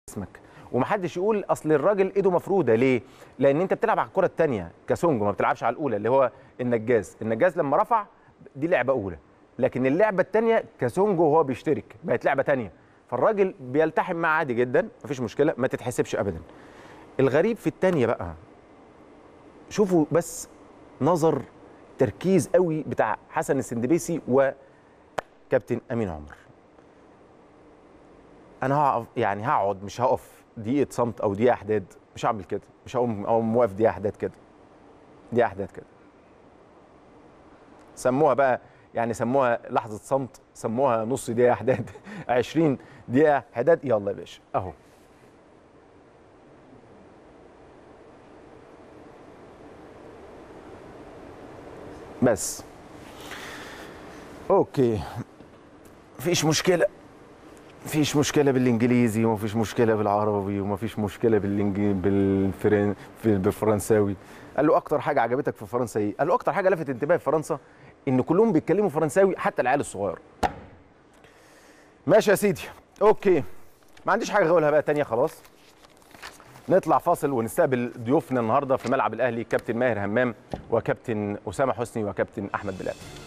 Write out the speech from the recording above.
اسمك ومحدش يقول اصل الراجل ايده مفروده ليه؟ لان انت بتلعب على الكره الثانيه كسونج ما بتلعبش على الاولى اللي هو النجاز، النجاز لما رفع دي لعبه اولى لكن اللعبه الثانيه كسونج وهو بيشترك بقت لعبه ثانيه فالراجل بيلتحم معاه عادي جدا مفيش مشكله ما تتحسبش ابدا. الغريب في الثانيه بقى شوفوا بس نظر تركيز قوي بتاع حسن السندبيسي وكابتن امين عمر. انا هقف يعني هقعد مش هقف دقيقه صمت او دقيقه احداد مش هعمل كده مش هقوم اقوم واقف دقيقه احداد كده دقيقه احداد كده سموها بقى يعني سموها لحظه صمت سموها نص دقيقه احداد 20 دقيقه حداد يلا يا باشا اهو بس اوكي مفيش مشكله مفيش مشكله بالانجليزي ومفيش مشكله بالعربي ومفيش مشكله بالإنجلي... بالفرن... في- بالفرنساوي قال له اكتر حاجه عجبتك في فرنسا ايه قال له اكتر حاجه لفت انتباهي في فرنسا ان كلهم بيتكلموا فرنساوي حتى العيال الصغير ماشي يا سيدي اوكي ما عنديش حاجه اقولها بقى تانية خلاص نطلع فاصل ونستقبل ضيوفنا النهارده في ملعب الاهلي كابتن ماهر همام وكابتن اسامه حسني وكابتن احمد بلال